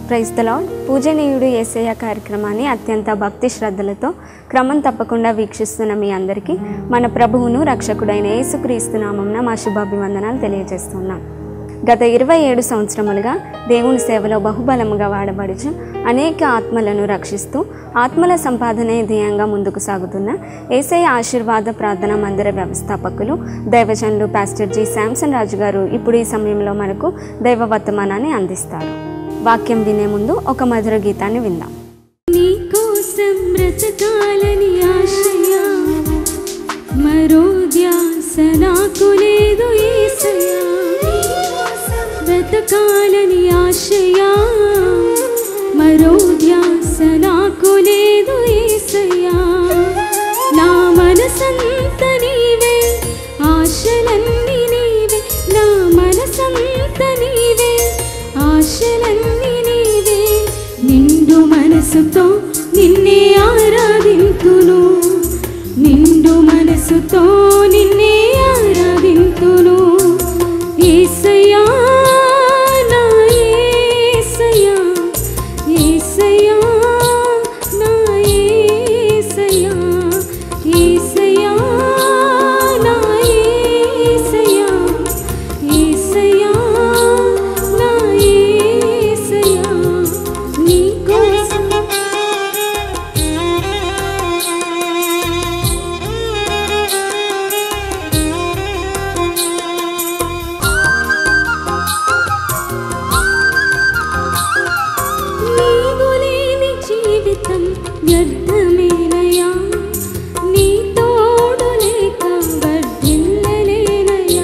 Praise the lord పూజనీయుడు ఏసయ్య కార్యక్రమాన్ని అత్యంత భక్తి శ్రద్ధలతో క్రమం తప్పకుండా వీక్షిస్తున్న మీ అందరికీ మన ప్రభువును రక్షకుడైన యేసుక్రీస్తు నామంన మా శుభాభివందనాలు తెలియజేస్తున్నాం గత ఇరవై ఏడు సంవత్సరములుగా దేవుని సేవలో బహుబలముగా వాడబడుచు అనేక ఆత్మలను రక్షిస్తూ ఆత్మల సంపాదనే ధ్యేయంగా ముందుకు సాగుతున్న ఏసఐ ఆశీర్వాద ప్రార్థన మందిర వ్యవస్థాపకులు దైవజనులు పాస్టర్ జి శాంసన్ రాజు గారు ఇప్పుడు ఈ సమయంలో మనకు దైవ వర్తమానాన్ని అందిస్తారు వాక్యం వినే ముందు ఒక మధుర గీతాన్ని విందాం నీకోసం బ్రతకాలని ఆశయ మరో ధ్యాస నాకు లేదు యేసయ్యా బ్రతకాలని ఆశయ మరో ధ్యాస నాకు లేదు యేసయ్యా నా మనసంత నీవే ఆశలన్నీ నీవే నా మనసంత నీవే ఆశలన్నీ నీవే నిండు మనసుతో నిన్నే ఆరాధింతును నిండు మనసుతో నిన్నే ఆరాధింతును ఏసయ్యా నా ఏసయ్యా ఏసయ్యా నా ఏసయ్యా ఏసయ్యా నా ఏసయ్యా ఏసయ్యా నా ఏసయ్యా నీకోసం నీవు లేని జీవితం వ్యర్థమేనయ్యా నీ తోడు లేక వర్ధిల్లలేనయ్యా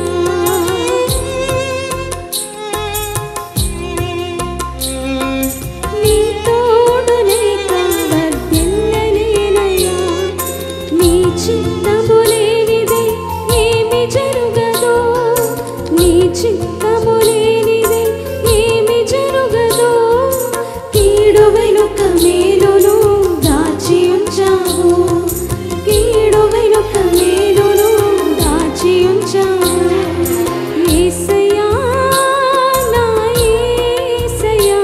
నీ తోడు లేక వర్ధిల్లలేనయ్యా నీ చిత్తము లేనిదే ఏమి జరుగదో నీ చిత్తము లేనిదే ఏమి జరుగదో కీడు వెనుక మేలును దాచి ఉంచావు కీడు వెనుక మేలును దాచి ఉంచావు యేసయ్యా నా యేసయ్యా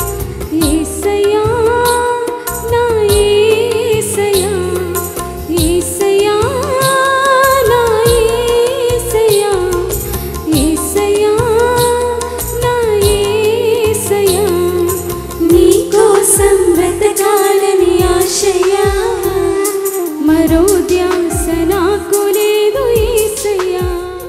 యేసయ్యా నా యేసయ్యా యేసయ్యా నా యేసయ్యా యేసయ్యా నా యేసయ్యా నీకోసం బ్రతకాలని ఆశయా మరో ధ్యాస నాకు లేదు యేసయ్యా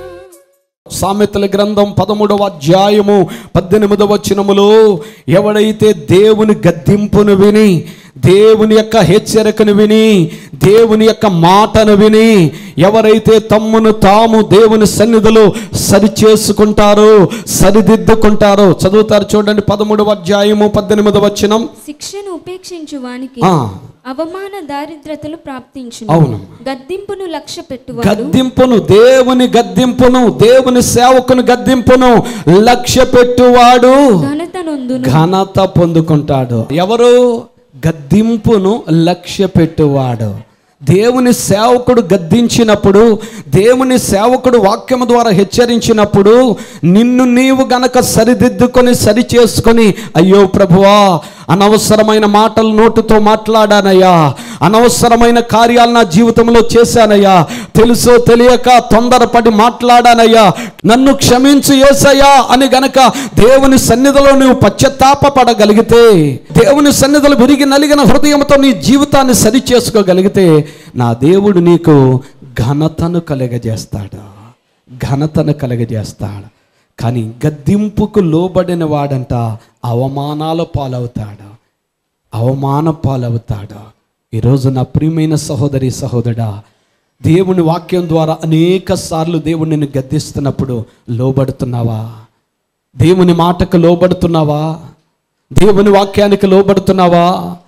సామెతల గ్రంథం పదమూడవ అధ్యాయము పద్దెనిమిదవ వచనములో ఎవడైతే దేవుని గద్దింపును విని దేవుని యొక్క హెచ్చరికను విని దేవుని యొక్క మాటను విని ఎవరైతే తమ్మును తాము దేవుని సన్నిధిలో సరి చేసుకుంటారో సరిదిద్దుకుంటారో చదువుతారు చూడండి పదమూడవ అధ్యాయము పద్దెనిమిదవ వచనం శిక్షను ఉపేక్షించు వానికి ఆ, అవమాన దారిద్రతలు ప్రాప్తించును అవును. గద్దింపును లక్ష్య పెట్టువాడు గద్దింపును దేవుని గద్దింపును దేవుని సేవకుని గద్దింపును లక్ష్య పెట్టువాడు ఘనత నొందును ఘనత పొందుకుంటాడు ఎవరు గద్దింపును లక్ష్య పెట్టువాడు దేవుని సేవకుడు గద్దించినప్పుడు దేవుని సేవకుడు వాక్యము ద్వారా హెచ్చరించినప్పుడు నిన్ను నీవు గనక సరిదిద్దుకొని సరి చేసుకొని అయ్యో ప్రభువా అనవసరమైన మాటలు నోటుతో మాట్లాడానయ్యా అనవసరమైన కార్యాలు నా జీవితంలో చేశానయ్యా తెలుసో తెలియక తొందరపడి మాట్లాడానయ్యా నన్ను క్షమించు ఏసయ్యా అని గనక దేవుని సన్నిధిలో నువ్వు పశ్చాత్తాపడగలిగితే దేవుని సన్నిధిలో విరిగి నలిగిన హృదయంతో నీ జీవితాన్ని సరి చేసుకోగలిగితే నా దేవుడు నీకు ఘనతను కలగజేస్తాడు ఘనతను కలగజేస్తాడు కానీ గద్దింపుకు లోబడిన వాడంట అవమానాల పాలవుతాడు అవమాన పాలవుతాడు ఈరోజు నా ప్రియమైన సహోదరి సహోదరా దేవుని వాక్యం ద్వారా అనేక సార్లు దేవుడు నిన్ను గద్దిస్తున్నప్పుడు లోబడుతున్నావా దేవుని మాటకు లోబడుతున్నావా దేవుని వాక్యానికి లోబడుతున్నావా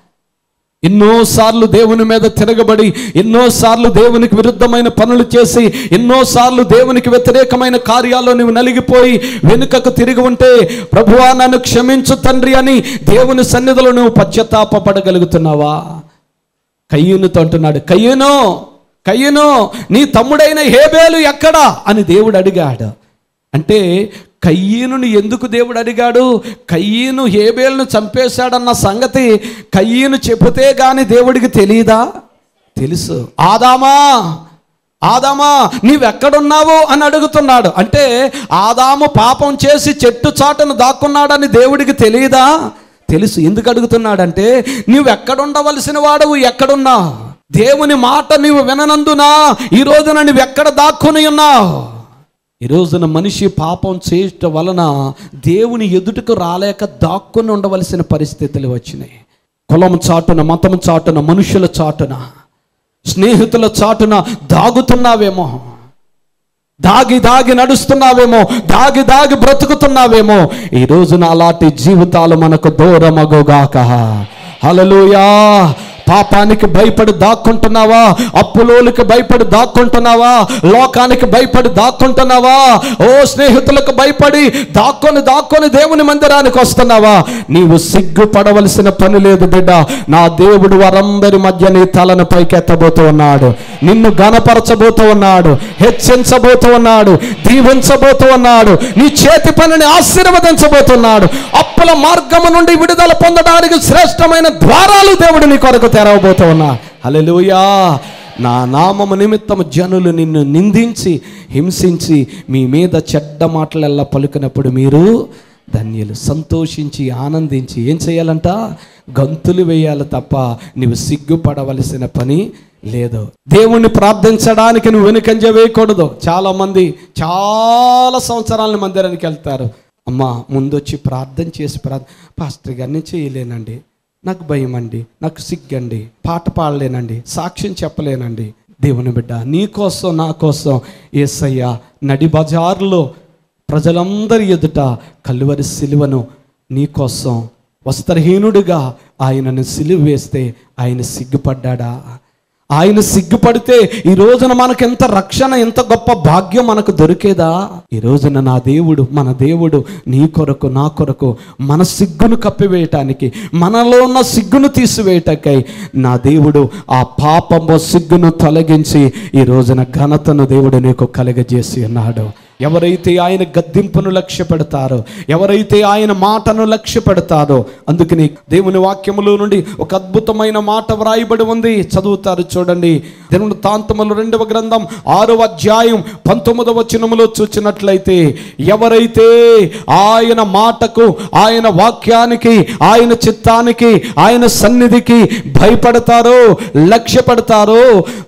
ఎన్నోసార్లు దేవుని మీద తిరగబడి ఎన్నోసార్లు దేవునికి విరుద్ధమైన పనులు చేసి ఎన్నోసార్లు దేవునికి వ్యతిరేకమైన కార్యాల్లో నువ్వు నలిగిపోయి వెనుకకు తిరిగి ఉంటే ప్రభువా నన్ను క్షమించు తండ్రి అని దేవుని సన్నిధిలో నువ్వు పశ్చాత్తాపడగలుగుతున్నావా కయ్యూనుతో అంటున్నాడు కయ్యూను కయ్యూను నీ తమ్ముడైన హేబేలు ఎక్కడా అని దేవుడు అడిగాడు అంటే కయ్యీనుని ఎందుకు దేవుడు అడిగాడు కయ్యీను హేబేల్ను చంపేశాడన్న సంగతి కయ్యీను చెబితే గాని దేవుడికి తెలియదా తెలుసు ఆదామా ఆదామా నీవెక్కడున్నావు అని అడుగుతున్నాడు అంటే ఆదాము పాపం చేసి చెట్టు చాటును దాక్కున్నాడని దేవుడికి తెలియదా తెలుసు ఎందుకు అడుగుతున్నాడంటే నువ్వు ఎక్కడుండవలసిన వాడవు ఎక్కడున్నావు దేవుని మాట నీవు విననందునా ఈ రోజున నువ్వు ఎక్కడ దాక్కుని ఉన్నావు ఈ రోజున మనిషి పాపం చేయటం వలన దేవుని ఎదుటకు రాలేక దాక్కుని ఉండవలసిన పరిస్థితులు వచ్చినాయి కులం చాటున మతం చాటున మనుషుల చాటున స్నేహితుల చాటున దాగుతున్నావేమో దాగి దాగి నడుస్తున్నావేమో దాగి దాగి బ్రతుకుతున్నావేమో ఈ రోజున అలాంటి జీవితాలు మనకు దూరమగుగాక హలలుయా పాపానికి భయపడి దాక్కుంటున్నావా అప్పులోనికి భయపడి దాక్కుంటున్నావా లోకానికి భయపడి దాక్కుంటున్నావా ఓ స్నేహితులకు భయపడి దాక్కొని దాక్కొని దేవుని మందిరానికి వస్తున్నావా నీవు సిగ్గుపడవలసిన పని లేదు బిడ్డ నా దేవుడు వారందరి మధ్య నీ తలను పైకెత్తబోతూ ఉన్నాడు నిన్ను గణపరచబోతూ ఉన్నాడు హెచ్చించబోతూ ఉన్నాడు దీవించబోతూ ఉన్నాడు నీ చేతి పనిని ఆశీర్వదించబోతున్నాడు అప్పుల మార్గము నుండి విడుదల పొందడానికి శ్రేష్టమైన ద్వారాలు దేవుడు నీ కొరకు తెరవబోతూ ఉన్నాడు హల్లెలూయా నా నామము నిమిత్తము జనులు నిన్ను నిందించి హింసించి మీ మీద చెడ్డ మాటలెల్లా పలుకున్నప్పుడు మీరు ధన్యులు సంతోషించి ఆనందించి ఏం చేయాలంట గంతులు వేయాలి తప్ప నీవు సిగ్గుపడవలసిన పని లేదు దేవుణ్ణి ప్రార్థించడానికి నువ్వు వెనుకంజ వేయకూడదు చాలా మంది చాలా సంవత్సరాల మందిరానికి వెళ్తారు అమ్మా ముందొచ్చి ప్రార్థన చేసి ప్రార్థన పాస్టర్ గారిని చేయలేనండి నాకు భయం అండి నాకు సిగ్గండి పాట పాడలేనండి సాక్ష్యం చెప్పలేనండి దేవుని బిడ్డ నీ కోసం నా కోసం ఏసయ్య నడి బజారులో ప్రజలందరి ఎదుట కలువరి సిలువను నీ కోసం వస్త్రహీనుడిగా ఆయనను సిలువ వేస్తే ఆయన సిగ్గుపడ్డాడా ఆయన సిగ్గుపడితే ఈ రోజున మనకు ఎంత రక్షణ ఎంత గొప్ప భాగ్యం మనకు దొరికేదా ఈ రోజున నా దేవుడు మన దేవుడు నీ కొరకు నా కొరకు మన సిగ్గును కప్పివేయటానికి మనలో ఉన్న సిగ్గును తీసివేయటకై నా దేవుడు ఆ పాపము సిగ్గును తొలగించి ఈ రోజున ఘనతను దేవుడు నీకు కలగజేసి ఉన్నాడు ఎవరైతే ఆయన గద్దింపును లక్ష్య పెడతారో ఎవరైతే ఆయన మాటను లక్ష్య పెడతారో అందుకని దేవుని వాక్యములో నుండి ఒక అద్భుతమైన మాట వ్రాయబడి ఉంది చదువుతారు చూడండి దేవుని తాంతములు రెండవ గ్రంథం ఆరవ అధ్యాయం పంతొమ్మిదవ వచనములో చూచినట్లయితే ఎవరైతే ఆయన మాటకు ఆయన వాక్యానికి ఆయన చిత్తానికి ఆయన సన్నిధికి భయపడతారో లక్ష్య పెడతారో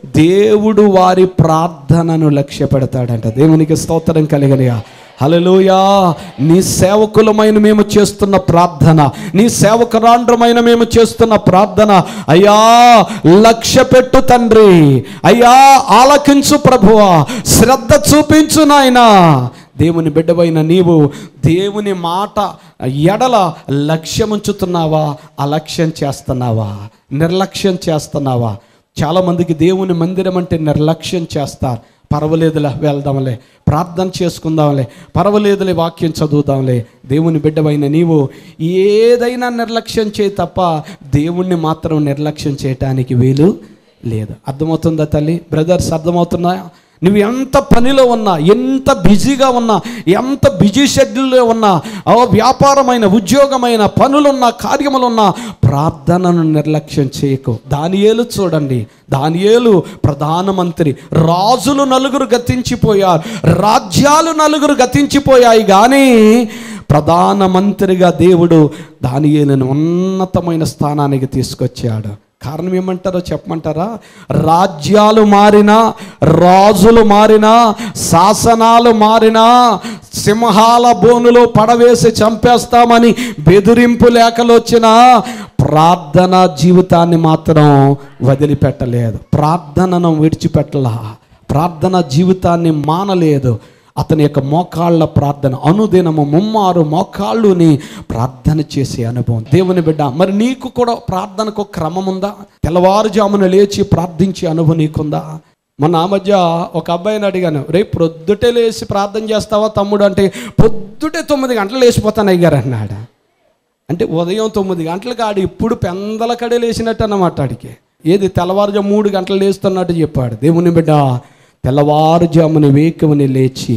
దేవుడు వారి ప్రార్థనను లక్ష్య పెడతాడంట దేవునికి స్తోత్రం కలిగనియా హల్లెలూయా నీ సేవకులమైన మేము చేస్తున్న ప్రార్థన నీ సేవకురాండ్రమైన మేము చేస్తున్న ప్రార్థన అయ్యా లక్ష్య పెట్టు తండ్రి అయ్యా ఆలకించు ప్రభువా శ్రద్ధ చూపించు నాయనా దేవుని బిడ్డవైన నీవు దేవుని మాట ఎడల లక్ష్యముంచుతున్నావా అలక్ష్యం చేస్తున్నావా నిర్లక్ష్యం చేస్తున్నావా చాలామందికి దేవుని మందిరం అంటే నిర్లక్ష్యం చేస్తారు పర్వాలేదులే వెళ్దాంలే ప్రార్థన చేసుకుందాంలే పర్వాలేదులే వాక్యం చదువుదాంలే దేవుని బిడ్డవైన నీవు ఏదైనా నిర్లక్ష్యం చేయి తప్ప దేవుణ్ణి మాత్రం నిర్లక్ష్యం చేయటానికి వీలు లేదు అర్థమవుతుందా తల్లి బ్రదర్స్ అర్థమవుతున్నాయా నువ్వు ఎంత పనిలో ఉన్నా ఎంత బిజీగా ఉన్నా ఎంత బిజీ షెడ్యూల్లో ఉన్నా ఓ వ్యాపారమైన ఉద్యోగమైన పనులున్నా కార్యములున్నా ప్రార్థనను నిర్లక్ష్యం చేయకు దానియేలు చూడండి దానియేలు ప్రధానమంత్రి రాజులు నలుగురు గతించిపోయారు రాజ్యాలు నలుగురు గతించిపోయాయి కానీ ప్రధానమంత్రిగా దేవుడు దానియేలును ఉన్నతమైన స్థానానికి తీసుకొచ్చాడు కారణం ఏమంటారో చెప్పమంటారా రాజ్యాలు మారినా రాజులు మారినా శాసనాలు మారినా సింహాల బోనులో పడవేసి చంపేస్తామని బెదిరింపు లేఖలు వచ్చినా ప్రార్థన జీవితాన్ని మాత్రం వదిలిపెట్టలేదు ప్రార్థనను విడిచిపెట్టలా ప్రార్థన జీవితాన్ని మానలేదు అతని యొక్క మోకాళ్ళ ప్రార్థన అనుదినము ముమ్మారు మోకాళ్ళుని ప్రార్థన చేసే అనుభవం దేవుని బిడ్డ మరి నీకు కూడా ప్రార్థనకు ఒక క్రమం ఉందా తెల్లవారుజామున లేచి ప్రార్థించే అనుభవం నీకుందా మొన్న ఆ మధ్య ఒక అబ్బాయిని అడిగాను రేపు ప్రొద్దుటే లేచి ప్రార్థన చేస్తావా తమ్ముడు అంటే పొద్దుటే తొమ్మిది గంటలు లేచిపోతాను అయ్యారు అన్నాడు అంటే ఉదయం తొమ్మిది గంటలకు ఆడి ఇప్పుడు పెందల కడే లేచినట్టు అన్నమాట ఆడికి ఏది తెల్లవారుజాము మూడు గంటలు లేస్తున్నట్టు చెప్పాడు దేవుని బిడ్డ తెల్లవారుజామున వేకువని లేచి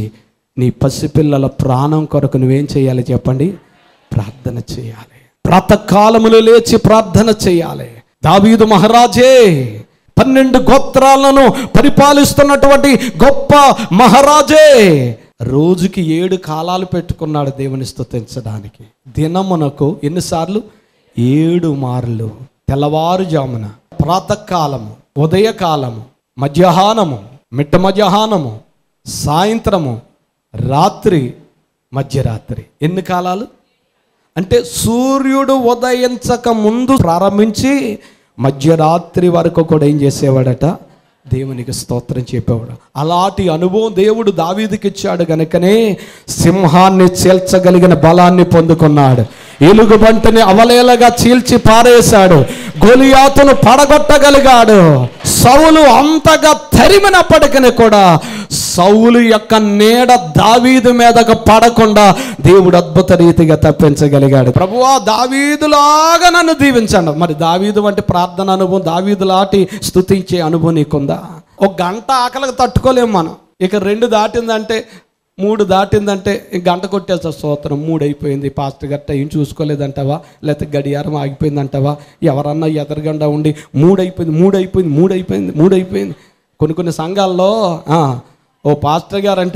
నీ పసిపిల్లల ప్రాణం కొరకు నువ్వేం చేయాలి చెప్పండి ప్రార్థన చేయాలి ప్రాతకాలములు లేచి ప్రార్థన చేయాలి దావీదు మహారాజే పన్నెండు గోత్రాలను పరిపాలిస్తున్నటువంటి గొప్ప మహారాజే రోజుకి ఏడు కాలాలు పెట్టుకున్నాడు దేవుని స్తుతించడానికి దినమునకు ఎన్నిసార్లు ఏడు మార్లు తెల్లవారుజామున ప్రాతకాలము ఉదయకాలము మధ్యాహ్నము మిట్ట మధ్యాహ్నము సాయంత్రము రాత్రి మధ్యరాత్రి ఎన్ని కాలాలు అంటే సూర్యుడు ఉదయించక ముందు ప్రారంభించి మధ్యరాత్రి వరకు కూడా ఏం చేసేవాడట దేవునికి స్తోత్రం చెప్పేవాడు అలాంటి అనుభవం దేవుడు దావీదుకి ఇచ్చాడు గనుకనే సింహాన్ని చీల్చగలిగిన బలాన్ని పొందుకున్నాడు ఎలుగుబంటిని అవలేలగా చీల్చి పారేశాడు గొలియాతును పడగొట్టగలిగాడు సౌలు అంతగా తరిమినప్పటికీ కూడా సౌలు యొక్క నీడ దావీదు మీదకు పడకుండా దేవుడు అద్భుత రీతిగా తప్పించగలిగాడు ప్రభువా దావీదులాగా నన్ను దీవించండి మరి దావీదు వంటి ప్రార్థన అనుభవం దావీదులాంటి స్తుతించే అనుభవం నీకుందా ఒక గంట ఆకలికి తట్టుకోలేము మనం ఇక రెండు దాటిందంటే మూడు దాటిందంటే ఇంక గంట కొట్టేస్తా స్తోత్రం మూడు అయిపోయింది పాస్టర్ గట్ట ఏం చూసుకోలేదంటావా లేకపోతే గడియారం ఆగిపోయిందంటావా ఎవరన్నా ఎదరగండా ఉండి మూడు అయిపోయింది మూడు అయిపోయింది మూడు అయిపోయింది మూడు అయిపోయింది కొన్ని కొన్ని సంఘాల్లో ఆ, ఓ పాస్టర్ గారంట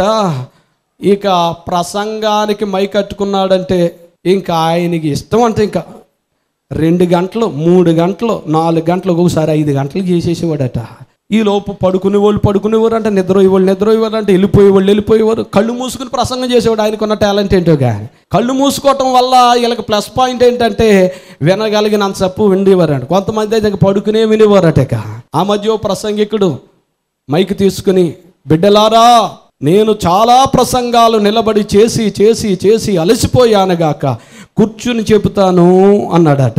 ఇక ప్రసంగానికి మై కట్టుకున్నాడంటే ఇంకా ఆయనకి ఇష్టం అంటే ఇంకా రెండు గంటలు మూడు గంటలు నాలుగు గంటలు ఒక్కొక్కసారి ఐదు గంటలు చేసేసేవాడట ఈ లోపు పడుకునే వాళ్ళు పడుకునేవారు అంటే నిద్ర వాళ్ళు నిద్ర అంటే వెళ్ళిపోయేవాళ్ళు వెళ్ళిపోయేవారు కళ్ళు మూసుకుని ప్రసంగం చేసేవాడు ఆయనకున్న టాలెంట్ ఏంటో కానీ కళ్ళు మూసుకోవటం వల్ల వీళ్ళకి ప్లస్ పాయింట్ ఏంటంటే వినగలిగినంత చెప్పు విండేవారంట కొంతమంది అయితే ఇంక పడుకునే వినేవారట ఇక ఆ మధ్య ఓ ప్రసంగికుడు మైక్ తీసుకుని బిడ్డలారా నేను చాలా ప్రసంగాలు నిలబడి చేసి చేసి చేసి అలసిపోయానుగాక కూర్చుని చెబుతాను అన్నాడట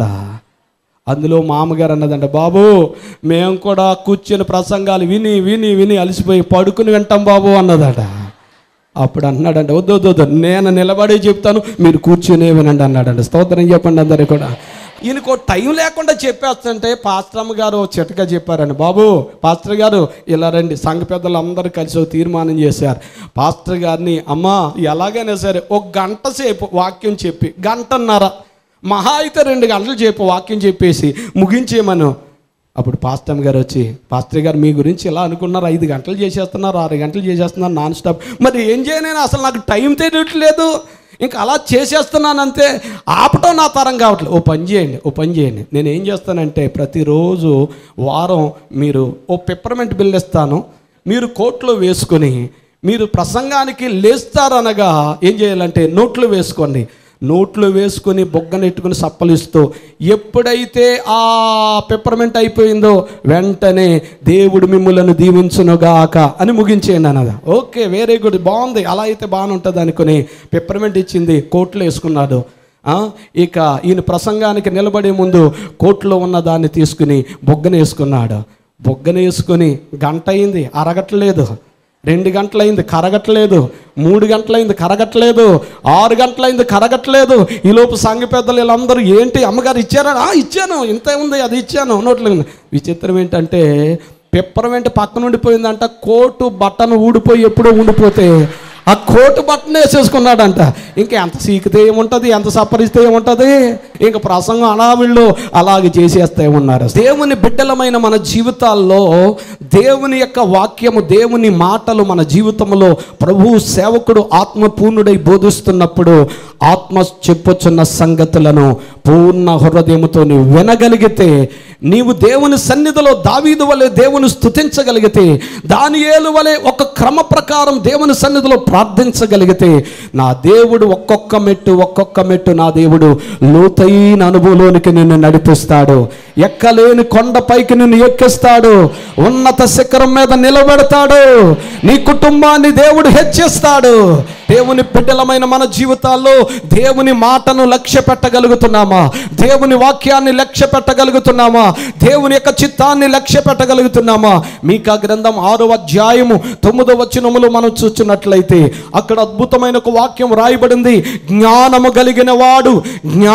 అందులో మామగారు అన్నదంట బాబు మేము కూడా కూర్చుని ప్రసంగాలు విని విని విని అలసిపోయి పడుకుని వింటాం బాబు అన్నదట అప్పుడు అన్నాడంట వద్దు వద్దు వద్దు నేను నిలబడి చెప్తాను మీరు కూర్చునే వినండి అన్నాడంట స్తోత్రం చెప్పండి అందరు కూడా ఈయనకు టైం లేకుండా చెప్పేస్తుంటే పాస్టరమ్మ గారు ఓ చిటగా చెప్పారండి బాబు పాస్టర్ గారు ఇలా రండి సంఘ పెద్దలు అందరూ కలిసి ఒక తీర్మానం చేశారు పాస్టర్ గారిని అమ్మ ఎలాగైనా సరే ఒక గంట సేపు వాక్యం చెప్పి గంటన్నర మహా అయితే రెండు గంటలు చెప్పు వాక్యం చెప్పేసి ముగించేమను అప్పుడు పాస్టమ్ గారు వచ్చి పాస్టర్ గారు మీ గురించి ఇలా అనుకున్నారు ఐదు గంటలు చేసేస్తున్నారు ఆరు గంటలు చేసేస్తున్నారు నాన్ స్టాప్ మరి ఏం చేయను అసలు నాకు టైం తెలియట్లేదు ఇంకా అలా చేసేస్తున్నాను అంతే ఆపటం నా తరం కావట్లేదు ఓ పని చేయండి ఓ పని చేయండి నేను ఏం చేస్తానంటే ప్రతిరోజు వారం మీరు ఓ పెప్పర్మెంట్ బిల్ ఇస్తాను మీరు కోట్లో వేసుకొని మీరు ప్రసంగానికి లేస్తారనగా ఏం చేయాలంటే నోట్లు వేసుకోండి నోట్లు వేసుకొని బొగ్గనెట్టుకుని సప్పలిస్తూ ఎప్పుడైతే ఆ పెప్పర్మెంట్ అయిపోయిందో వెంటనే దేవుడు మిమ్ములను దీవించునుగాక అని ముగించేయండి అన్నది ఓకే వెరీ గుడ్ బాగుంది అలా అయితే బాగానే ఉంటుంది అనుకుని పెప్పర్మెంట్ ఇచ్చింది కోట్లు వేసుకున్నాడు ఆ, ఇక ఈయన ప్రసంగానికి నిలబడే ముందు కోట్లో ఉన్న దాన్ని తీసుకుని బొగ్గనేసుకున్నాడు బొగ్గనేసుకుని గంట అయింది అరగట్లేదు రెండు గంటలైంది కరగట్లేదు మూడు గంటలైంది కరగట్లేదు ఆరు గంటలైంది కరగట్లేదు ఈలోపు సంఘ పెద్దలు వీళ్ళందరూ ఏంటి అమ్మగారు ఇచ్చారా "ఆ, ఇచ్చాను ఇంత ఉంది అది ఇచ్చాను నోట్లో ఉంది." విచిత్రం ఏంటంటే పెప్పర్మెంట్ పక్కన ఉండిపోయిందంట కోటు బట్టను ఊడిపోయి ఎప్పుడో ఉండిపోతే ఆ కోటు బట్టను వేసేసుకున్నాడంట ఇంకా ఎంత సీకితే ఏముంటుంది ఎంత సప్పరిస్తే ఏముంటుంది ఇంకా ప్రసంగం అడావిళ్ళు అలాగే చేసేస్తే ఉన్నారు దేవుని బిడ్డలమైన మన జీవితాల్లో దేవుని యొక్క వాక్యము దేవుని మాటలు మన జీవితంలో ప్రభు సేవకుడు ఆత్మపూర్ణుడై బోధిస్తున్నప్పుడు ఆత్మ చెప్పుచున్న సంగతులను పూర్ణ హృదయముతో నీవు వినగలిగితే నీవు దేవుని సన్నిధిలో దావీదు వలె దేవుని స్తుతించగలిగితే దానియేలు వలె ఒక క్రమ ప్రకారం దేవుని సన్నిధిలో ప్రార్థించగలిగితే నా దేవుడు ఒక్కొక్క మెట్టు ఒక్కొక్క మెట్టు నా దేవుడు లోతైన అనుభవంలోనికి నిన్ను నడిపిస్తాడు ఎక్కలేని కొండపైకి నిన్ను ఎక్కిస్తాడు ఉన్నత శిఖరం మీద నిలబెడతాడు నీ కుటుంబాన్ని దేవుడు హెచ్చిస్తాడు దేవుని బిడ్డలమైన మన జీవితాల్లో దేవుని మాటను లక్ష్య పెట్టగలుగుతున్నామా దేవుని వాక్యాన్ని లక్ష్య పెట్టగలుగుతున్నామా దేవుని యొక్క చిత్తాన్ని లక్ష్య పెట్టగలుగుతున్నామా మీకా గ్రంథం ఆరో అధ్యాయము తొమ్మిదో వచనములు మనం చూస్తున్నట్లయితే అక్కడ అద్భుతమైన ఒక వాక్యం రాయబడింది జ్ఞానము కలిగిన వాడు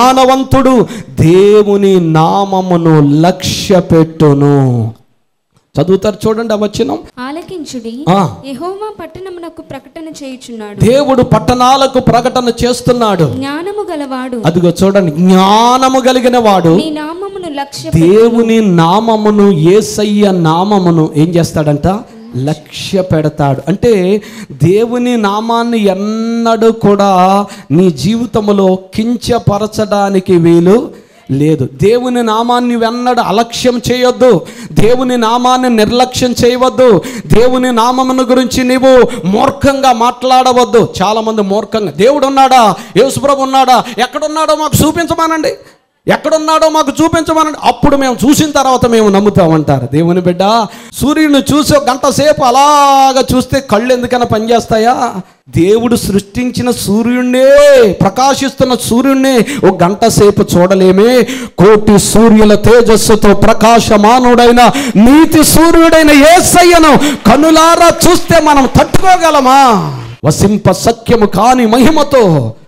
జ్ఞానవంతుడు దేవుని నామమును లక్ష్య పెట్టును చదువుతారు చూడండి ఆ వచనం ఆలకించుడి ఆ. యెహోవా పట్టణమునకు ప్రకటన చేయుచున్నాడు దేవుడు పట్టణాలకు ప్రకటన చేస్తున్నాడు జ్ఞానము గలవాడు అదిగో చూడండి జ్ఞానము కలిగిన వాడు నీ నామమును లక్ష్య దేవుని నామమును ఏసయ్య నామమును ఏం చేస్తాడంట లక్ష్య పెడతాడు అంటే దేవుని నామాన్ని ఎన్నడూ కూడా నీ జీవితంలో కించపరచడానికి వీలు లేదు దేవుని నామాన్ని వెన్నడు అలక్ష్యం చేయొద్దు దేవుని నామాన్ని నిర్లక్ష్యం చేయవద్దు దేవుని నామమును గురించి నీవు మూర్ఖంగా మాట్లాడవద్దు చాలామంది మూర్ఖంగా దేవుడు ఉన్నాడా యేసుప్రభు ఉన్నాడా ఎక్కడున్నాడో మాకు చూపించమానండి ఎక్కడున్నాడో మాకు చూపించమనండి అప్పుడు మేము చూసిన తర్వాత మేము నమ్ముతామంటారు దేవుని బిడ్డ సూర్యుడిని చూసి ఒక గంట సేపు అలాగా చూస్తే కళ్ళు ఎందుకైనా పనిచేస్తాయా దేవుడు సృష్టించిన సూర్యుడినే ప్రకాశిస్తున్న సూర్యుడినే ఒక గంట సేపు చూడలేమే కోటి సూర్యుల తేజస్సుతో ప్రకాశమానుడైన నీతి సూర్యుడైన ఏసయ్యను కనులారా చూస్తే మనం తట్టుకోగలమా వసింప సఖ్యము కాని మహిమతో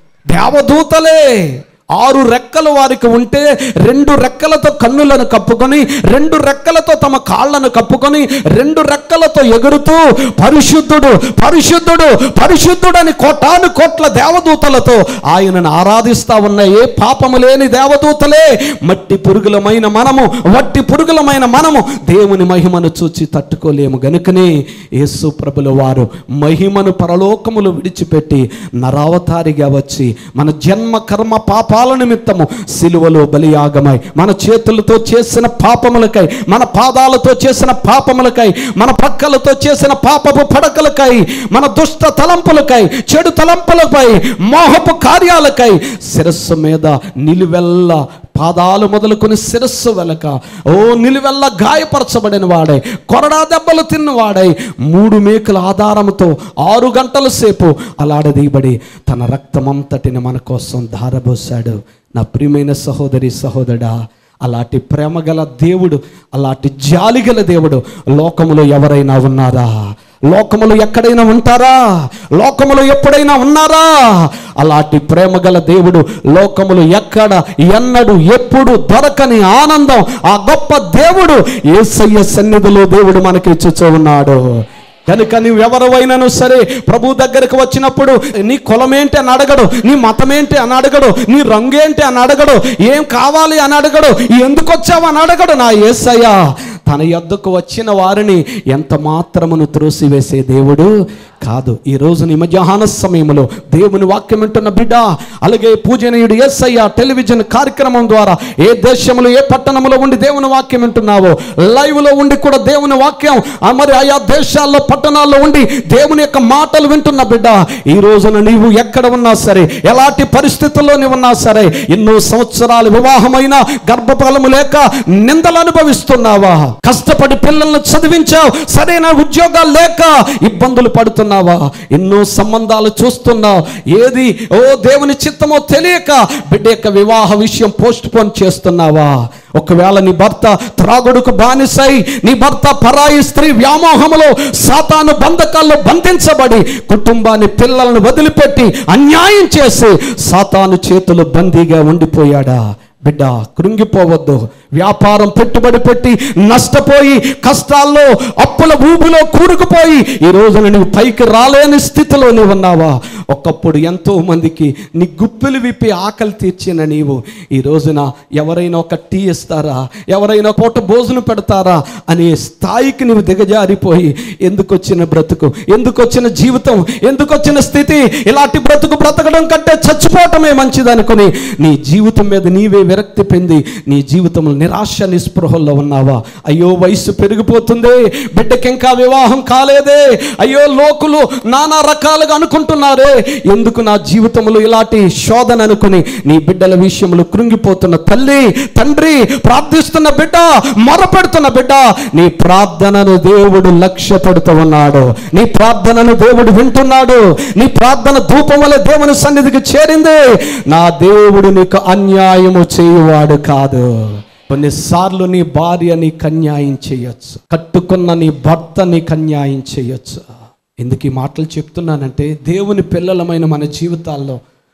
దేవదూతలే ఆరు రెక్కలు వారికి ఉంటే రెండు రెక్కలతో కన్నులను కప్పుకొని రెండు రెక్కలతో తమ కాళ్ళను కప్పుకొని రెండు రెక్కలతో ఎగురుతూ పరిశుద్ధుడు పరిశుద్ధుడు పరిశుద్ధుడని కోటాను కోట్ల దేవదూతలతో ఆయనను ఆరాధిస్తా ఉన్న ఏ పాపము లేని దేవదూతలే మట్టి పురుగులమైన మనము వట్టి పురుగులమైన మనము దేవుని మహిమను చూచి తట్టుకోలేము గనుకనే యేసు ప్రభుల వారు మహిమను పరలోకములు విడిచిపెట్టి నరావతారిగా వచ్చి మన జన్మ కర్మ పాపాల నిమిత్తము సిలువలో బలియాగమై మన చేతులతో చేసిన పాపములకై మన పాదాలతో చేసిన పాపములకై మన పక్కలతో చేసిన పాపపు పడకలకై మన దుష్ట తలంపులకై చెడు తలంపులపై మోహపు కార్యాలకై శిరస్సు మీద నిలువెల్ల పాదాలు మొదలుకొని శిరస్సు వెలక ఓ నిలువెల్ల గాయపరచబడిన వాడై కొరడా దెబ్బలు తిన్నవాడై మూడు మేకుల ఆధారముతో ఆరు గంటల సేపు అలాడదీయబడి తన రక్తమంతటిని మన కోసం ధారబోశాడు నా ప్రియమైన సహోదరి సహోదరా అలాంటి ప్రేమగల దేవుడు అలాంటి జాలిగల దేవుడు లోకములో ఎవరైనా ఉన్నారా లోకములు ఎక్కడైనా ఉంటారా లోకములు ఎప్పుడైనా ఉన్నారా అలాంటి ప్రేమగల దేవుడు లోకములు ఎక్కడ ఎన్నడు ఎప్పుడు దొరకని ఆనందం ఆ గొప్ప దేవుడు ఏసయ్య సన్నిధిలో దేవుడు మనకి ఇచ్చుచూ ఉన్నాడు కనుక నువ్వు ఎవరివైనాను సరే ప్రభు దగ్గరకు వచ్చినప్పుడు నీ కులమేంటి అని అడగడు నీ మతమేంటి అని అడగడు నీ రంగేంటి అని అడగడు ఏం కావాలి అని అడగడు ఎందుకు వచ్చావు అని అడగడు నా ఏసయ్య తన యొద్దకు వచ్చిన వారిని ఎంత మాత్రమును త్రోసివేసే దేవుడు కాదు ఈ రోజు నీ మధ్యాహ్న సమయంలో దేవుని వాక్యం వింటున్న బిడ్డ అలాగే పూజనీయుడు ఎస్ఐ టెలివిజన్ కార్యక్రమం ద్వారా ఏ దేశంలో ఏ పట్టణంలో ఉండి దేవుని వాక్యం వింటున్నావో లైవ్ లో ఉండి కూడా దేవుని వాక్యం ఆ మరి ఆయా దేశాల్లో పట్టణాల్లో ఉండి దేవుని యొక్క మాటలు వింటున్న బిడ్డ ఈ రోజున నీవు ఎక్కడ ఉన్నా సరే ఎలాంటి పరిస్థితుల్లో నీవు ఉన్నా సరే ఎన్నో సంవత్సరాలు వివాహమైన గర్భఫలము లేక నిందలు అనుభవిస్తున్నావా కష్టపడి పిల్లల్ని చదివించావు సరైన ఉద్యోగాలు లేక ఇబ్బందులు పడుతున్నావా ఎన్నో సంబంధాలు చూస్తున్నావు ఏది ఓ దేవుని చిత్తమో తెలియక బిడ్డ యొక్క వివాహ విషయం పోస్ట్ పోన్ చేస్తున్నావా ఒకవేళ నీ భర్త త్రాగుడుకు బానిసై నీ భర్త పరాయి స్త్రీ వ్యామోహములో సాతాను బంధకాల్లో బంధించబడి కుటుంబాన్ని పిల్లలను వదిలిపెట్టి అన్యాయం చేసి సాతాను చేతులు బందీగా ఉండిపోయాడా బిడ్డ కృంగిపోవద్దు వ్యాపారం పెట్టుబడి పెట్టి నష్టపోయి కష్టాల్లో అప్పుల ఊబిలో కూరుకుపోయి ఈ రోజున నువ్వు పైకి రాలేని స్థితిలో నీవు ఉన్నావా ఒకప్పుడు ఎంతో మందికి నీ గుప్పిలు విప్పి ఆకలి తీర్చిన నీవు ఈ రోజున ఎవరైనా ఒక టీ ఇస్తారా ఎవరైనా పూట భోజనం పెడతారా అనే స్థాయికి నువ్వు దిగజారిపోయి ఎందుకు వచ్చిన బ్రతుకు ఎందుకు వచ్చిన జీవితం ఎందుకు వచ్చిన స్థితి ఇలాంటి బ్రతుకు బ్రతకడం కంటే చచ్చిపోవటమే మంచిదనుకుని నీ జీవితం మీద నీవే విరక్తి పొంది నీ జీవితంలో నిరాశ నిస్పృహల్లో ఉన్నావా అయ్యో వయసు పెరిగిపోతుంది బిడ్డకి ఇంకా వివాహం కాలేదే అయ్యో లోకులు నానా రకాలుగా అనుకుంటున్నారే ఎందుకు నా జీవితంలో ఇలాంటి శోధన అనుకుని నీ బిడ్డల విషయంలో కృంగిపోతున్న తల్లి తండ్రి ప్రార్థిస్తున్న బిడ్డ మొరపెడుతున్న బిడ్డ నీ ప్రార్థనను దేవుడు లక్ష్య పెడుతూ ఉన్నాడు నీ ప్రార్థనను దేవుడు వింటున్నాడు నీ ప్రార్థన ధూపం వల్ల దేవుని సన్నిధికి చేరింది నా దేవుడు నీకు అన్యాయము చేయువాడు కాదు కొన్నిసార్లు నీ భార్య నీకు అన్యాయం చేయొచ్చు కట్టుకున్న నీ భర్త నీకు అన్యాయం చేయొచ్చు ఎందుకు ఈ మాటలు చెప్తున్నానంటే దేవుని పిల్లలమైన మన జీవితాల్లో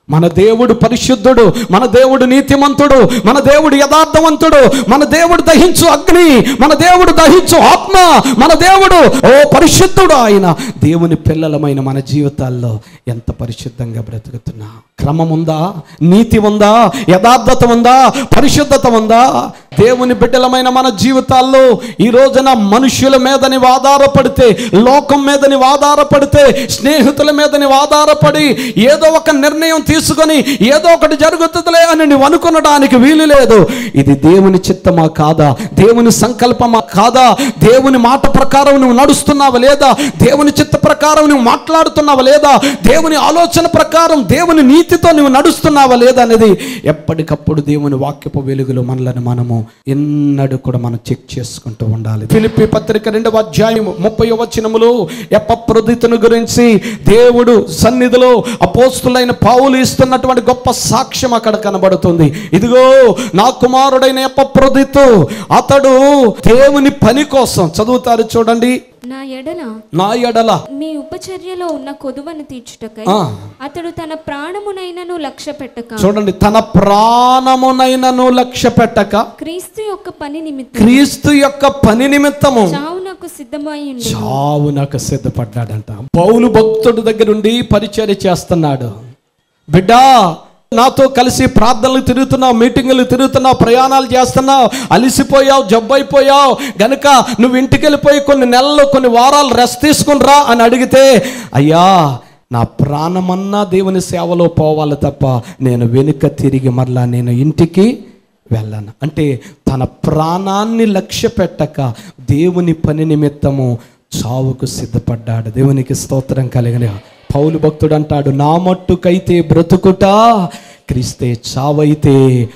మన దేవుడు పరిశుద్ధుడు మన దేవుడు నీతిమంతుడు మన దేవుడు యథార్థవంతుడు మన దేవుడు దహించు అగ్ని మన దేవుడు దహించు ఆత్మ మన దేవుడు ఓ పరిశుద్ధుడు ఆయన దేవుని పిల్లలమైన మన జీవితాల్లో ఎంత పరిశుద్ధంగా బ్రతుకుతున్నా క్రమం ఉందా నీతి ఉందా యథార్థత ఉందా పరిశుద్ధత ఉందా దేవుని బిడ్డలమైన మన జీవితాల్లో ఈ రోజున మనుష్యుల మీద నీవు ఆధారపడితే లోకం మీద నీవు ఆధారపడితే స్నేహితుల మీద నీవు ఆధారపడి ఏదో ఒక నిర్ణయం తీసుకొని ఏదో ఒకటి జరుగుతుందిలే అని నువ్వు అనుకునడానికి వీలు లేదు ఇది దేవుని చిత్తమా కాదా దేవుని సంకల్పమా కాదా దేవుని మాట ప్రకారం నువ్వు నడుస్తున్నావా లేదా దేవుని చిత్త ప్రకారం నువ్వు మాట్లాడుతున్నావా లేదా దేవుని ఆలోచన ప్రకారం దేవుని నీతితో నువ్వు నడుస్తున్నావా లేదా అనేది ఎప్పటికప్పుడు దేవుని వాక్యపు వెలుగులో మనలను మనము ఎన్నడూ కూడా మనం చెక్ చేసుకుంటూ ఉండాలి ఫిలిప్పి పత్రిక రెండవ అధ్యాయం ముప్పై వచనములు ఎప్పప్రదితుని గురించి దేవుడు సన్నిధిలో అపోస్తులైన పావులు ఇస్తున్నటువంటి గొప్ప సాక్ష్యం అక్కడ కనబడుతుంది ఇదిగో నా కుమారుడైన ఎప్పప్రదితు అతడు దేవుని పని కోసం చదువుతారు చూడండి నా ఎడల నా ఎడల మీ ఉపచర్యలో ఉన్న కొదువను తీర్చుటకై ఆ. అతడు తన ప్రాణమునైనను లక్ష్య పెట్టక చూడండి తన ప్రాణమునైనను లక్ష్య పెట్టక క్రీస్తు యొక్క పని నిమిత్తం క్రీస్తు యొక్క పని నిమిత్తము చావునకు సిద్ధమై ఉండి చావునకు సిద్ధపడ్డాడంట పౌలు భక్తుడి దగ్గరుండి పరిచర్య చేస్తున్నాడు బిడ్డా నాతో కలిసి ప్రార్థనలు తిరుగుతున్నావు మీటింగులు తిరుగుతున్నావు ప్రయాణాలు చేస్తున్నావు అలిసిపోయావు జబ్బైపోయావు గనుక నువ్వు ఇంటికి వెళ్ళిపోయి కొన్ని నెలలు కొన్ని వారాలు రెస్ట్ తీసుకుని రా అని అడిగితే అయ్యా నా ప్రాణమన్నా దేవుని సేవలో పోవాలి తప్ప నేను వెనుక తిరిగి మరలా నేను ఇంటికి వెళ్ళను అంటే తన ప్రాణాన్ని లక్ష్య పెట్టక దేవుని పని నిమిత్తము చావుకు సిద్ధపడ్డాడు దేవునికి స్తోత్రం కలిగిన పౌలు భక్తుడు అంటాడు నా మట్టుకైతే బ్రతుకుట క్రీస్తే చావైతే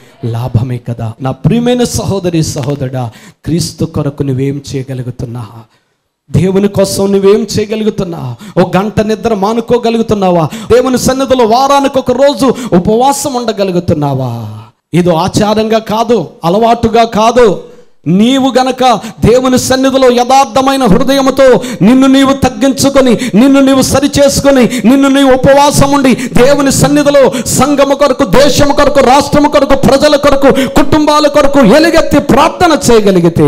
లాభమే కదా నా ప్రియమైన సహోదరి సహోదరుడా క్రీస్తు కొరకు నువ్వేం చేయగలుగుతున్నా దేవుని కోసం నువ్వేం చేయగలుగుతున్నా ఒక గంట నిద్ర మానుకోగలుగుతున్నావా దేవుని సన్నిధిలో వారానికి ఒక రోజు ఉపవాసం ఉండగలుగుతున్నావా ఇది ఆచారంగా కాదు అలవాటుగా కాదు నీవు గనక దేవుని సన్నిధిలో యథార్థమైన హృదయముతో నిన్ను నీవు తగ్గించుకొని నిన్ను నీవు సరిచేసుకొని నిన్ను నీవు ఉపవాసం ఉండి దేవుని సన్నిధిలో సంఘము కొరకు దేశము కొరకు రాష్ట్రము కొరకు ప్రజల కొరకు కుటుంబాల కొరకు ఎలుగెత్తి ప్రార్థన చేయగలిగితే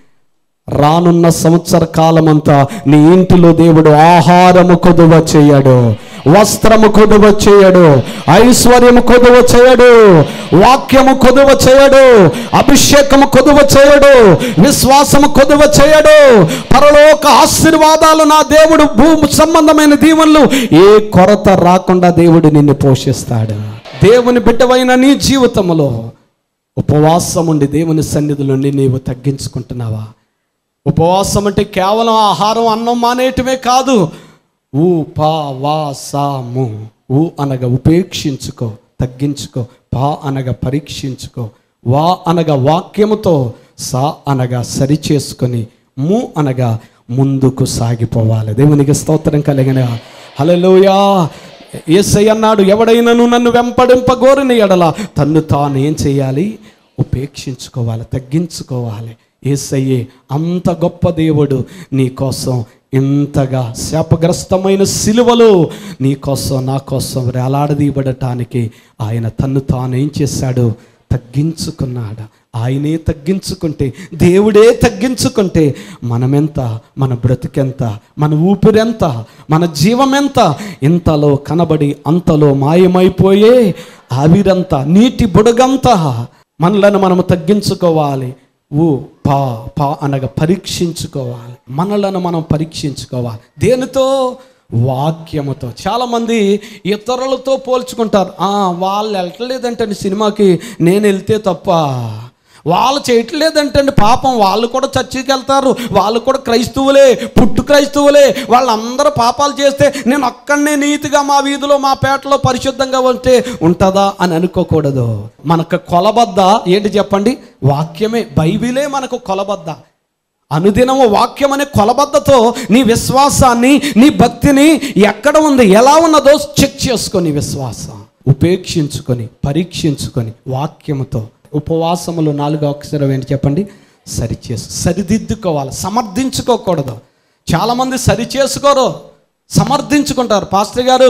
రానున్న సంవత్సర కాలమంతా నీ ఇంటిలో దేవుడు ఆహారము కొదువ చేయడు వస్త్రము కొదువ చేయడు ఐశ్వర్యము కొదువ చేయడు వాక్యము కొదువ చేయడు అభిషేకము కొదువ చేయడు విశ్వాసము కొదువ చేయడు పరలోక ఆశీర్వాదాలు నా దేవుడు భూమి సంబంధమైన దీవెనలు ఏ కొరత రాకుండా దేవుడు నిన్ను పోషిస్తాడు దేవుని బిడ్డవైన నీ జీవితంలో ఉపవాసం ఉండి దేవుని సన్నిధి నుండి నీవు తగ్గించుకుంటున్నావా ఉపవాసం అంటే కేవలం ఆహారం అన్నం మానేయటమే కాదు ఉపవాసము ఊ అనగా ఉపేక్షించుకో తగ్గించుకో పా అనగా పరీక్షించుకో వా అనగా వాక్యముతో సా అనగా సరిచేసుకొని ము అనగా ముందుకు సాగిపోవాలి దేవునికి స్తోత్రం కలిగిన హల్లెలూయా ఏసై అన్నాడు ఎవడైనను నన్ను వెంపడింపగోరిన ఎడల తన్ను తాను ఏం చేయాలి ఉపేక్షించుకోవాలి తగ్గించుకోవాలి ఏసయ్యే అంత గొప్ప దేవుడు నీ కోసం ఇంతగా శాపగ్రస్తమైన సిలువలో నీ కోసం నా కోసం వేలాడదీయబడటానికి ఆయన తన్ను తాను ఏం చేశాడు తగ్గించుకున్నాడు ఆయనే తగ్గించుకుంటే దేవుడే తగ్గించుకుంటే మనమెంత మన బ్రతికెంత మన ఊపిరెంత మన జీవమెంత ఇంతలో కనబడి అంతలో మాయమైపోయే ఆవిరంతా నీటి బుడగంతా మనలను మనము తగ్గించుకోవాలి ఊ పా పా అనగా పరీక్షించుకోవాలి మనలను మనం పరీక్షించుకోవాలి దేనితో వాక్యముతో చాలామంది ఇతరులతో పోల్చుకుంటారు "ఆ, వాళ్ళు వెళ్ళట్లేదంటండి సినిమాకి నేను వెళ్తే తప్ప వాళ్ళు చేయట్లేదంటండి పాపం వాళ్ళు కూడా చర్చికి వెళ్తారు వాళ్ళు కూడా క్రైస్తవులే పుట్టు క్రైస్తవులే వాళ్ళందరూ పాపాలు చేస్తే నేను ఒక్కడనే నీతిగా మా వీధిలో మా పేటలో పరిశుద్ధంగా ఉంటే ఉంటుందా అని అనుకోకూడదు మనకు కొలబద్ద ఏంటి చెప్పండి వాక్యమే బైబిలే మనకు కొలబద్ద అనుదినము వాక్యం అనే కొలబద్దతో నీ విశ్వాసాన్ని నీ భక్తిని ఎక్కడ ఉంది ఎలా ఉన్నదో చెక్ చేసుకొని విశ్వాసం ఉపేక్షించుకొని పరీక్షించుకొని వాక్యముతో ఉపవాసములు నాలుగో అక్షరం ఏంటి చెప్పండి సరిచేసు సరిదిద్దుకోవాలి సమర్థించుకోకూడదు చాలామంది సరి చేసుకోరు సమర్థించుకుంటారు పాస్టర్ గారు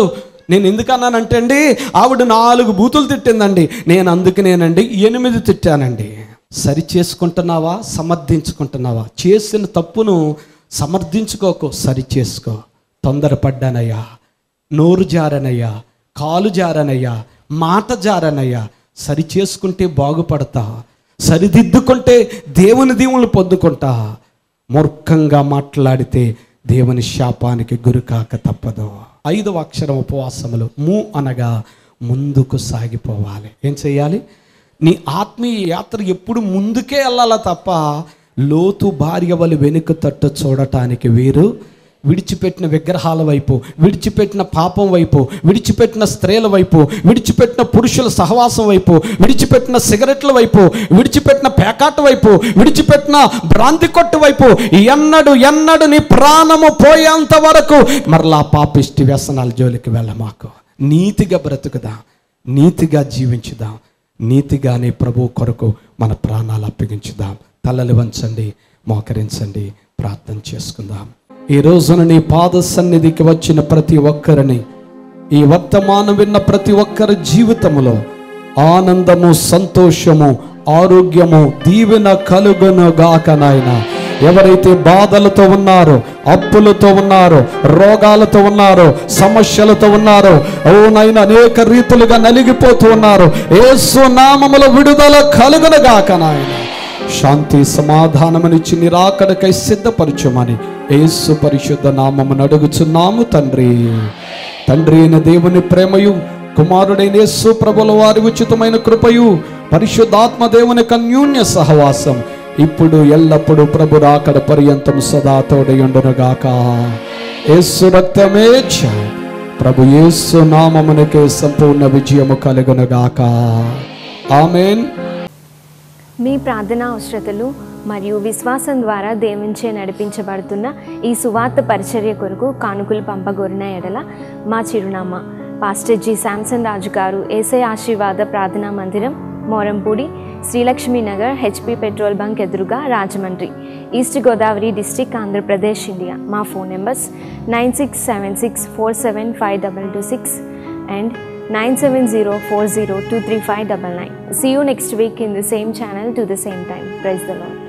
నేను ఎందుకు అన్నానంటే అండి ఆవిడ నాలుగు బూతులు తిట్టిందండి నేను అందుకనేనండి ఎనిమిది తిట్టానండి సరి చేసుకుంటున్నావా సమర్థించుకుంటున్నావా చేసిన తప్పును సమర్థించుకోకు సరి చేసుకో తొందరపడ్డానయ్యా నోరు జారనయ్యా కాలు జారనయ్యా మాట జారనయ్యా సరి చేసుకుంటే బాగుపడతా సరిదిద్దుకుంటే దేవుని దీవులు పొందుకుంటా మూర్ఖంగా మాట్లాడితే దేవుని శాపానికి గురికాక తప్పదు ఐదవ అక్షరం ఉపవాసములు ము అనగా ముందుకు సాగిపోవాలి ఏం చేయాలి నీ ఆత్మీయ యాత్ర ఎప్పుడు ముందుకే వెళ్ళాలా తప్ప లోతు భార్య వలి వెనుక తట్టు చూడటానికి వీరు విడిచిపెట్టిన విగ్రహాల వైపు విడిచిపెట్టిన పాపం వైపు విడిచిపెట్టిన స్త్రీల వైపు విడిచిపెట్టిన పురుషుల సహవాసం వైపు విడిచిపెట్టిన సిగరెట్ల వైపు విడిచిపెట్టిన పేకాట వైపు విడిచిపెట్టిన భ్రాంతి కొట్టు వైపు ఎన్నడు ఎన్నడు నీ ప్రాణము పోయేంత వరకు మరలా పాపిష్టి వ్యసనాల జోలికి వెళ్ళమాకు నీతిగా బ్రతుకుదా నీతిగా జీవించుదాం నీతిగానే ప్రభు కొరకు మన ప్రాణాలు అప్పగించుదాం తలలు వంచండి మోకరించండి ప్రార్థన చేసుకుందాం ఈ రోజున నీ పాద సన్నిధికి వచ్చిన ప్రతి ఒక్కరిని ఈ వర్తమానం విన్న ప్రతి ఒక్కరి జీవితములో ఆనందము సంతోషము ఆరోగ్యము దీవెన కలుగును గాక నాయనా ఎవరైతే బాధలతో ఉన్నారో అప్పులతో ఉన్నారో రోగాలతో ఉన్నారో సమస్యలతో ఉన్నారో అవునైనా అనేక రీతులుగా నలిగిపోతూ ఉన్నారు ఏసు నామముల విడుదల కలుగునగాక నాయన శాంతి సమాధానమునిచ్చి నిరాకడకై సిద్ధపరచుమని యేసు పరిశుద్ధ నామమును అడుగుచున్నాము తండ్రి తండ్రి అయిన దేవుని ప్రేమయు కుమారుడైన యేసు ప్రభుల వారి ఉచితమైన కృపయు పరిశుద్ధాత్మ దేవుని కన్యూన్య సహవాసం ఇప్పుడు ఎల్లప్పుడూ ప్రభు రాకడ పర్యంతం సదా తోడయుండునుగాక యేసు రక్తమే చ ప్రభు యేసు నామమునకే సంపూర్ణ విజయము కలుగునుగాక ఆమెన్ మీ ప్రార్థనా అవసరతలు మరియు విశ్వాసం ద్వారా దేవునిచే నడిపించబడుతున్న ఈ సువార్త పరిచర్య కొరకు కానుకలు పంపగోరిన ఎడల మా చిరునామా పాస్టర్ జి శాంసన్ రాజు గారు ఏసై ఆశీర్వాద ప్రార్థనా మందిరం Morampudi Srilakshmi Nagar HP petrol bunk ఎదురుగా Rajahmundry east Godavari district Andhra Pradesh India మా phone numbers nine six seven six four seven five double two six and 97040235999. See you next week in the same channel to the same time. Praise the Lord.